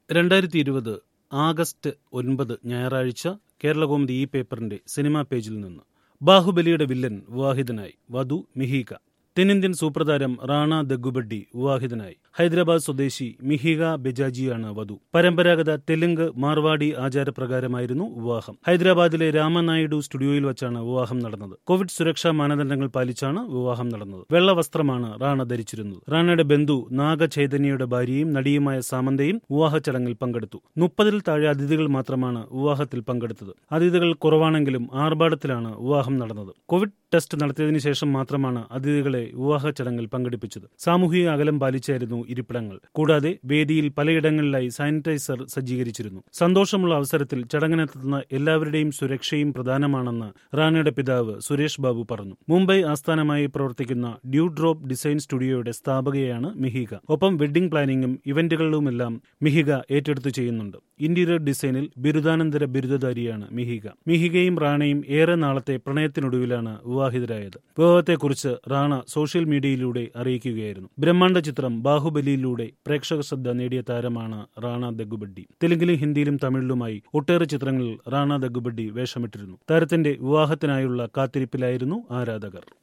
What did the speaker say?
രണ്ടായിരത്തി ഇരുപത് ആഗസ്റ്റ് ഒൻപത് ഞായറാഴ്ച കേരളകൗമുദി ഈ പേപ്പറിന്റെ സിനിമാ പേജിൽ നിന്ന് ബാഹുബലിയുടെ വില്ലൻ വിവാഹിതനായി വധു മിഹിക തെന്നിന്ത്യൻ സൂപ്രതാരം റാണ ദഗ്ഗുബഡ്ഡി വിവാഹിതനായി ഹൈദരാബാദ് സ്വദേശി മിഹിക ബെജാജിയാണ് വധു പരമ്പരാഗത തെലുങ്ക് മാർവാടി ആചാരപ്രകാരമായിരുന്നു വിവാഹം ഹൈദരാബാദിലെ രാമനായിഡു സ്റ്റുഡിയോയിൽ വെച്ചാണ് വിവാഹം നടന്നത് കോവിഡ് സുരക്ഷാ മാനദണ്ഡങ്ങൾ പാലിച്ചാണ് വിവാഹം നടന്നത് വെള്ള വസ്ത്രമാണ് റാണ ധരിച്ചിരുന്നത് റാണയുടെ ബന്ധു നാഗ ചൈതന്യയുടെ ഭാര്യയും നടിയുമായ സാമന്തയും വിവാഹ ചടങ്ങിൽ പങ്കെടുത്തു മുപ്പതിൽ താഴെ അതിഥികൾ മാത്രമാണ് വിവാഹത്തിൽ പങ്കെടുത്തത് അതിഥികൾ കുറവാണെങ്കിലും ആർഭാടത്തിലാണ് വിവാഹം നടന്നത് കോവിഡ് ടെസ്റ്റ് നടത്തിയതിനു ശേഷം മാത്രമാണ് അതിഥികളെ വിവാഹ ചടങ്ങിൽ പങ്കെടുപ്പിച്ചത് സാമൂഹിക അകലം പാലിച്ചായിരുന്നു ഇരിപ്പിടങ്ങൾ കൂടാതെ വേദിയിൽ പലയിടങ്ങളിലായി സാനിറ്റൈസർ സജ്ജീകരിച്ചിരുന്നു സന്തോഷമുള്ള അവസരത്തിൽ ചടങ്ങിനെത്തുന്ന എല്ലാവരുടെയും സുരക്ഷയും പ്രധാനമാണെന്ന് റാണയുടെ പിതാവ് സുരേഷ് ബാബു പറഞ്ഞു മുംബൈ ആസ്ഥാനമായി പ്രവർത്തിക്കുന്ന ഡ്യൂ ഡ്രോപ്പ് ഡിസൈൻ സ്റ്റുഡിയോയുടെ സ്ഥാപകയാണ് മിഹിക ഒപ്പം വെഡ്ഡിംഗ് പ്ലാനിംഗും ഇവന്റുകളിലുമെല്ലാം മിഹിക ഏറ്റെടുത്തു ചെയ്യുന്നുണ്ട് ഇന്റീരിയർ ഡിസൈനിൽ ബിരുദാനന്തര ബിരുദധാരിയാണ് മിഹിക മിഹികയും റാണയും ഏറെ നാളത്തെ പ്രണയത്തിനൊടുവിലാണ് വിവാഹിതരായത് വിവാഹത്തെക്കുറിച്ച് റാണ സോഷ്യൽ മീഡിയയിലൂടെ അറിയിക്കുകയായിരുന്നു ബ്രഹ്മാണ്ഡ ചിത്രം ബാഹുബലിയിലൂടെ പ്രേക്ഷക ശ്രദ്ധ നേടിയ താരമാണ് റാണ ദഗ്ഗുബഡ്ഡി തെലുങ്കിലും ഹിന്ദിയിലും തമിഴിലുമായി ഒട്ടേറെ ചിത്രങ്ങളിൽ റാണ ദഗ്ഗുബഡ്ഡി വേഷമിട്ടിരുന്നു താരത്തിന്റെ വിവാഹത്തിനായുള്ള കാത്തിരിപ്പിലായിരുന്നു ആരാധകർ